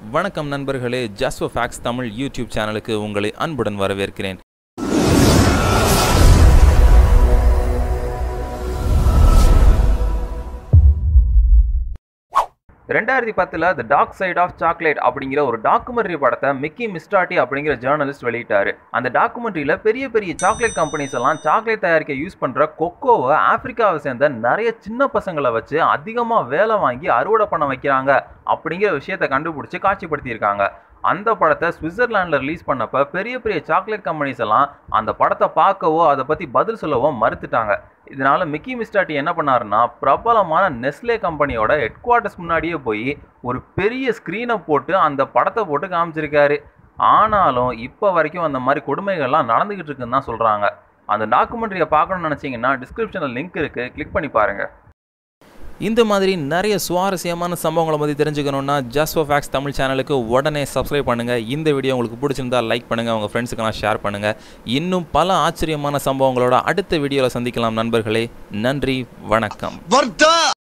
வணக்கம் நண்பர்களே just facts Tamil YouTube சேனலுக்கு உங்களை அன்புடன் வரவேற்கிறேன் ரெண்டாயிரத்தி பத்தில் the dark side of chocolate அப்படிங்கிற ஒரு டாக்குமெண்ட்ரி படத்தை மிக்கி மிஸ்டாட்டி அப்படிங்கிற ஜேர்னலிஸ்ட் வெளியிட்டாரு அந்த டாக்குமெண்ட்ரியில் பெரிய பெரிய சாக்லேட் கம்பெனிஸ் எல்லாம் சாக்லேட் தயாரிக்க யூஸ் பண்ணுற கொக்கோவை ஆப்பிரிக்காவை சேர்ந்த நிறைய சின்ன பசங்களை வச்சு அதிகமாக வேலை வாங்கி அறுவடை பண்ண வைக்கிறாங்க அப்படிங்கிற விஷயத்தை கண்டுபிடிச்சி காட்சிப்படுத்தியிருக்காங்க அந்த படத்தை சுவிட்சர்லாண்டில் ரிலீஸ் பண்ணப்ப பெரிய பெரிய சாக்லேட் கம்பெனிஸ் எல்லாம் அந்த படத்தை பார்க்கவோ அதை பற்றி பதில் சொல்லவோ மறுத்துட்டாங்க இதனால மிக்கி மிஸ்டாட்டி என்ன பண்ணாருன்னா பிரபலமான நெஸ்லே கம்பெனியோட ஹெட் குவார்ட்டர்ஸ் முன்னாடியே போய் ஒரு பெரிய ஸ்க்ரீனை போட்டு அந்த படத்தை போட்டு காமிச்சிருக்காரு ஆனாலும் இப்போ வரைக்கும் அந்த மாதிரி கொடுமைகள்லாம் நடந்துக்கிட்டு இருக்குன்னு தான் சொல்கிறாங்க அந்த டாக்குமெண்ட்ரியை பார்க்கணும்னு நினச்சிங்கன்னா டிஸ்கிரிப்ஷனில் லிங்க் இருக்குது கிளிக் பண்ணி பாருங்கள் இந்த மாதிரி நிறைய சுவாரஸ்யமான சம்பவங்களை பற்றி தெரிஞ்சுக்கணுன்னா ஜஸ்ட் ஃபேக்ஸ் தமிழ் சேனலுக்கு உடனே சப்ஸ்கிரைப் பண்ணுங்கள் இந்த வீடியோ உங்களுக்கு பிடிச்சிருந்தா லைக் பண்ணுங்கள் உங்கள் ஃப்ரெண்ட்ஸுக்கெல்லாம் ஷேர் பண்ணுங்கள் இன்னும் பல ஆச்சரியமான சம்பவங்களோட அடுத்த வீடியோவில் சந்திக்கலாம் நண்பர்களே நன்றி வணக்கம் வர்த்தா